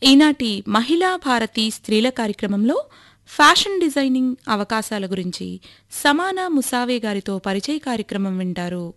ఈనాటి మహిళా భారతి స్త్రీల కార్యక్రమంలో ఫ్యాషన్ డిజైనింగ్ అవకాశాల గురించి సమానా ముసావే గారితో పరిచయ కార్యక్రమం వింటారు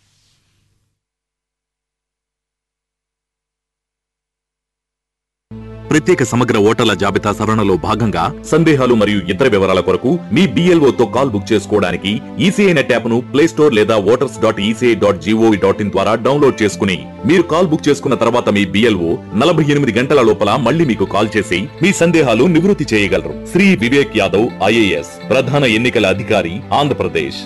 ప్రత్యేక సమగ్ర ఓటర్ల జాబితా సవరణలో భాగంగా సందేహాలు మరియు ఇతర వివరాల కొరకు మీ BLO తో కాల్ బుక్ చేసుకోవడానికి ఈసీఐ నెట్ యాప్ ను ప్లే స్టోర్ లేదా voters dot ECI dot gov dot in ద్వారా డౌన్లోడ్ చేసుకుని మీరు కాల్ బుక్ చేసుకున్న తర్వాత మీ బిఎల్ఓ నలభై ఎనిమిది గంటల లోపల మళ్ళీ మీకు కాల్ చేసి మీ సందేహాలు నివృత్తి చేయగలరు శ్రీ వివేక్ యాదవ్ ఐఏఎస్ ప్రధాన ఎన్నికల అధికారి ఆంధ్రప్రదేశ్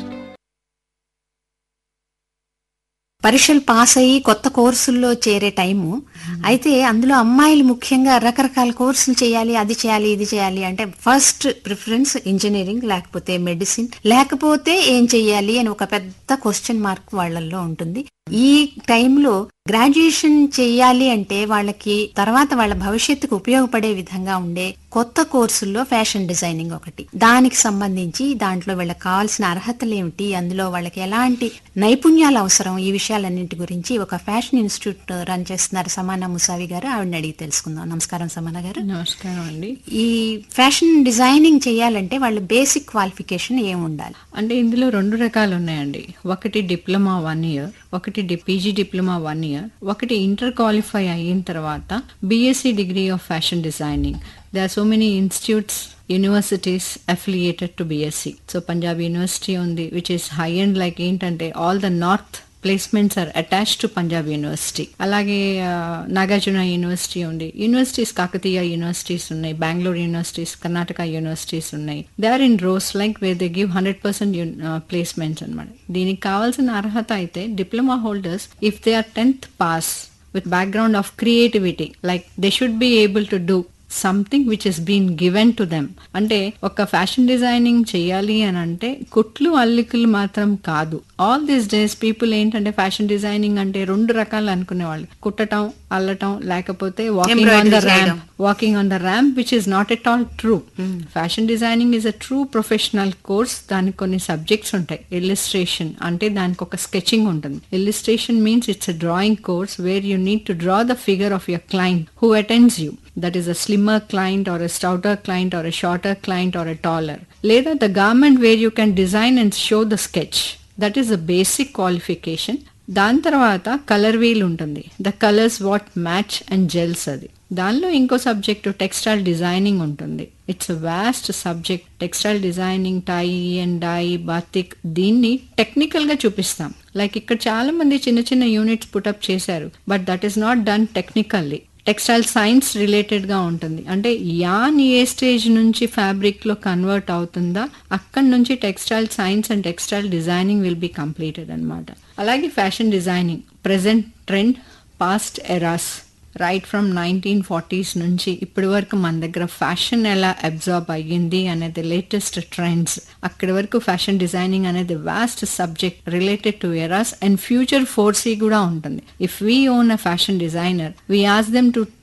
పరీక్షలు పాస్ అయ్యి కొత్త కోర్సుల్లో చేరే టైము అయితే అందులో అమ్మాయిలు ముఖ్యంగా రకరకాల కోర్సులు చేయాలి అది చేయాలి ఇది చేయాలి అంటే ఫస్ట్ ప్రిఫరెన్స్ ఇంజనీరింగ్ లేకపోతే మెడిసిన్ లేకపోతే ఏం చెయ్యాలి అని ఒక పెద్ద క్వశ్చన్ మార్క్ వాళ్ళల్లో ఉంటుంది ఈ టైంలో గ్రాడ్యుయేషన్ చేయాలి అంటే వాళ్ళకి తర్వాత వాళ్ళ భవిష్యత్తుకు ఉపయోగపడే విధంగా ఉండే కొత్త కోర్సుల్లో ఫ్యాషన్ డిజైనింగ్ ఒకటి దానికి సంబంధించి దాంట్లో వీళ్ళకి కావాల్సిన అర్హతలు ఏమిటి అందులో వాళ్ళకి ఎలాంటి నైపుణ్యాలు అవసరం ఈ విషయాలన్నింటి గురించి ఒక ఫ్యాషన్ ఇన్స్టిట్యూట్ రన్ చేస్తున్నారు సమానా ముసావి గారు ఆవిడని అడిగి తెలుసుకుందాం నమస్కారం సమానా గారు నమస్కారం అండి ఈ ఫ్యాషన్ డిజైనింగ్ చేయాలంటే వాళ్ళ బేసిక్ క్వాలిఫికేషన్ ఏమి ఉండాలి అంటే ఇందులో రెండు రకాలు ఉన్నాయండి ఒకటి డిప్లొమా వన్ ఇయర్ ఒకటి పీజీ డిప్లొమా వన్ ఇయర్ ఒకటి ఇంటర్ క్వాలిఫై అయిన తర్వాత BSc degree of fashion designing they are so many institutes universities affiliated to BSc so Punjab university ఉంది which is high and like ఏంటంటే all the north placements are attach to Punjab university అలాగే ఆ, Nagarjuna university ఉంది universities Kakatiya universities ఉన్నాయి Bengaluru universities Karnataka universities ఉన్నాయి they are in rows like way they give hundred percent placements అనమాట దీనికి కావాల్సిన అర్హత అయితే diploma holders if they are tenth pass with background of creativity like they should be able to do something which is been given to them అంటే ఒక fashion designing చేయాలి అని అంటే కుట్లు అల్లికలు మాత్రం కాదు ఆల్ దీస్ డేస్ పీపుల్ ఏంటంటే ఫ్యాషన్ డిజైనింగ్ అంటే రెండు రకాలు అనుకునేవాళ్ళు కుట్టటం అల్లటం లేకపోతే వాకింగ్ ఆన్ ద Embroidery చేయడం. Ramp walking on the ramp which is not at all true fashion designing is a true professional course దానికి కొన్ని సబ్జెక్ట్స్ ఉంటాయి ఇల్లిస్ట్రేషన్ అంటే దానికి ఒక స్కెచింగ్ ఉంటుంది illustration means it's a drawing course where you need to draw the figure of your client who attends you that is a slimmer client or a stouter client or a shorter client or a taller. Later, the garment where you can design and show the sketch. That is a basic qualification. దాని తర్వాత colour wheel ఉంటుంది the colours what match and gels అది దానిలో ఇంకో subject textile designing ఉంటుంది it's vast subject textile designing tie and dye batik దీన్ని technical గా చూపిస్తాం లైక్ ఇక్కడ చాలా మంది చిన్న చిన్న యూనిట్స్ పుటప్ చేశారు but that is not done technically textile science related గా ఉంటుంది అంటే యాన్ ఏ స్టేజ్ నుంచి ఫ్యాబ్రిక్ లో కన్వర్ట్ అవుతుందా అక్కడి నుంచి textile science and textile designing will be completed అన్నమాట అలాగే fashion designing present trend past eras right from nineteen forties నుంచి ఇప్పటి వరకు మన దగ్గర ఫ్యాషన్ ఎలా అబ్జార్బ్ అయ్యింది అనేది లేటెస్ట్ ట్రెండ్స్ అక్కడి వరకు ఫ్యాషన్ డిజైనింగ్ అనేది vast subject related to eras and future foresee కూడా ఉంటుంది if we own a fashion designer we as them to